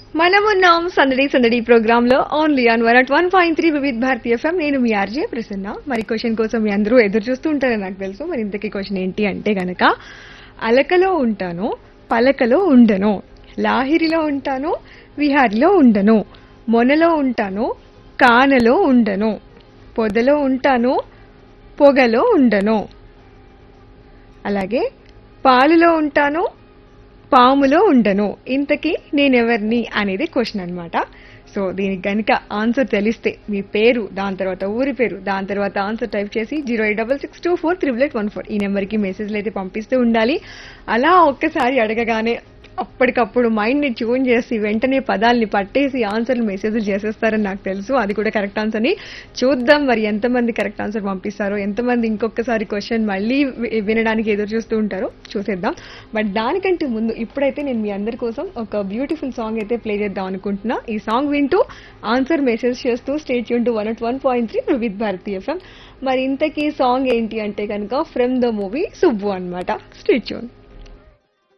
మనమున్నాం సందడి సందడి ప్రోగ్రామ్ లో only on one at one point three Vividh Bharatiya FM నేను మీ ఆర్జే ప్రసన్న మరి క్వశ్చన్ కోసం మీ అందరూ ఎదురు చూస్తూ ఉంటారని నాకు తెలుసు మరి ఇంతకీ క్వశ్చన్ ఏంటి అంటే గనక అలకలో ఉంటాను పలకలో ఉండను లాహిరిలో ఉంటాను విహారిలో ఉండను మొనలో ఉంటాను కానలో ఉండను పొదలో ఉంటాను పొగలో ఉండను అలాగే పాలులో ఉంటాను పాములో ఉండను ఇంతకీ నేనెవరిని అనేది క్వశ్చన్ అన్నమాట సో దీనికి గనుక ఆన్సర్ తెలిస్తే మీ పేరు దాని తర్వాత ఊరి పేరు దాని తర్వాత ఆన్సర్ టైప్ చేసి zero eight double six two four triple eight one four ఈ నెంబర్కి మెసేజ్లు అయితే పంపిస్తూ ఉండాలి అలా ఒక్కసారి అడగగానే అప్పటికప్పుడు మైండ్ని ట్యూన్ చేసి వెంటనే పదాల్ని పట్టేసి ఆన్సర్లు మెసేజ్లు చేసేస్తారని నాకు తెలుసు అది కూడా కరెక్ట్ ఆన్సర్ని చూద్దాం మరి ఎంతమంది కరెక్ట్ ఆన్సర్ పంపిస్తారో ఎంతమంది ఇంకొకసారి క్వశ్చన్ మళ్ళీ వి- వినడానికి ఎదురు చూస్తూ ఉంటారో చూసేద్దాం బట్ దానికంటే ముందు ఇప్పుడైతే నేను మీ అందరి కోసం ఒక బ్యూటిఫుల్ సాంగ్ అయితే ప్లే చేద్దాం అనుకుంటున్నా ఈ సాంగ్ వింటూ ఆన్సర్ మెసేజ్ చేస్తూ స్టేట్ యూన్ to one at one point three with Bharati FM మరి ఇంతకీ సాంగ్ ఏంటి అంటే కనుక ఫ్రమ్ ద మూవీ సుబ్బు అనమాట స్టేట్ యూన్